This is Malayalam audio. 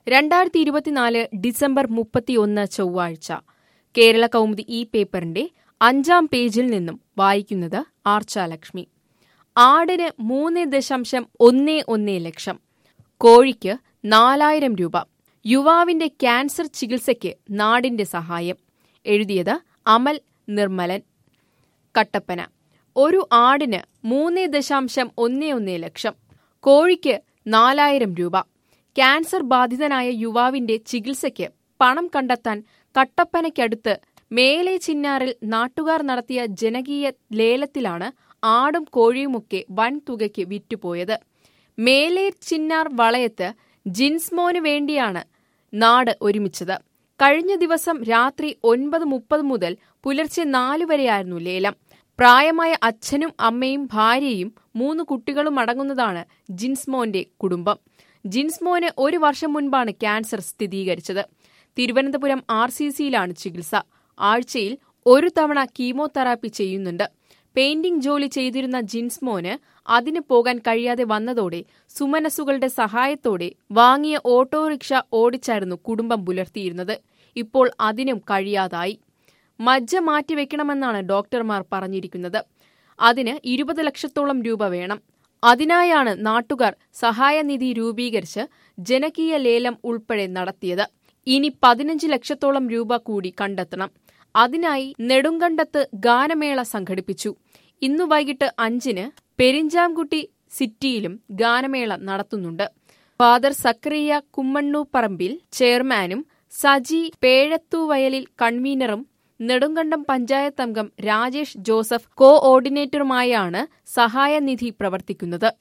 രണ്ടായിരത്തി ഇരുപത്തിനാല് ഡിസംബർ മുപ്പത്തിയൊന്ന് ചൊവ്വാഴ്ച കേരള കൗമുദി ഈ പേപ്പറിന്റെ അഞ്ചാം പേജിൽ നിന്നും വായിക്കുന്നത് ആർച്ചാലക്ഷ്മി ആടിന് മൂന്ന് ദശാംശം ഒന്ന് ഒന്ന് ലക്ഷം കോഴിക്ക് നാലായിരം രൂപ യുവാവിന്റെ ക്യാൻസർ ചികിത്സയ്ക്ക് നാടിന്റെ സഹായം എഴുതിയത് അമൽ നിർമ്മലൻ കട്ടപ്പന ഒരു ആടിന് മൂന്ന് ദശാംശം ഒന്ന് ഒന്ന് ലക്ഷം കോഴിക്ക് നാലായിരം രൂപ ക്യാൻസർ ബാധിതനായ യുവാവിന്റെ ചികിത്സയ്ക്ക് പണം കണ്ടെത്താൻ കട്ടപ്പനയ്ക്കടുത്ത് മേലെ ചിന്നാറിൽ നാട്ടുകാർ നടത്തിയ ജനകീയ ലേലത്തിലാണ് ആടും കോഴിയുമൊക്കെ വൻതുകയ്ക്ക് വിറ്റുപോയത് മേലെ ചിന്നാർ വളയത്ത് ജിൻസ്മോന് വേണ്ടിയാണ് നാട് ഒരുമിച്ചത് കഴിഞ്ഞ ദിവസം രാത്രി ഒൻപത് മുപ്പത് മുതൽ പുലർച്ചെ നാലു വരെയായിരുന്നു ലേലം പ്രായമായ അച്ഛനും അമ്മയും ഭാര്യയും മൂന്ന് കുട്ടികളും അടങ്ങുന്നതാണ് ജിൻസ്മോന്റെ കുടുംബം ജിൻസ്മോന് ഒരു വർഷം മുൻപാണ് ക്യാൻസർ സ്ഥിരീകരിച്ചത് തിരുവനന്തപുരം ആർ സി സിയിലാണ് ചികിത്സ ആഴ്ചയിൽ ഒരു തവണ കീമോതെറാപ്പി ചെയ്യുന്നുണ്ട് പെയിന്റിംഗ് ജോലി ചെയ്തിരുന്ന ജിൻസ്മോന് അതിന് പോകാൻ കഴിയാതെ വന്നതോടെ സുമനസുകളുടെ സഹായത്തോടെ വാങ്ങിയ ഓട്ടോറിക്ഷ ഓടിച്ചായിരുന്നു കുടുംബം പുലർത്തിയിരുന്നത് ഇപ്പോൾ അതിനും കഴിയാതായി മജ്ജ മാറ്റിവെക്കണമെന്നാണ് ഡോക്ടർമാർ പറഞ്ഞിരിക്കുന്നത് അതിന് ഇരുപത് ലക്ഷത്തോളം രൂപ വേണം അതിനായാണ് നാട്ടുകാർ സഹായനിധി രൂപീകരിച്ച് ജനകീയ ലേലം ഉൾപ്പെടെ നടത്തിയത് ഇനി പതിനഞ്ച് ലക്ഷത്തോളം രൂപ കൂടി കണ്ടെത്തണം അതിനായി നെടുങ്കണ്ടത്ത് ഗാനമേള സംഘടിപ്പിച്ചു ഇന്നു വൈകിട്ട് അഞ്ചിന് പെരിഞ്ചാംകുട്ടി സിറ്റിയിലും ഗാനമേള നടത്തുന്നുണ്ട് ഫാദർ സക്രിയ കുമ്മണ്ണൂപ്പറമ്പിൽ ചെയർമാനും സജി പേഴത്തൂവയലിൽ കൺവീനറും നെടുങ്കണ്ടം പഞ്ചായത്ത് അംഗം രാജേഷ് ജോസഫ് കോ ഓർഡിനേറ്ററുമായാണ് സഹായനിധി പ്രവർത്തിക്കുന്നത്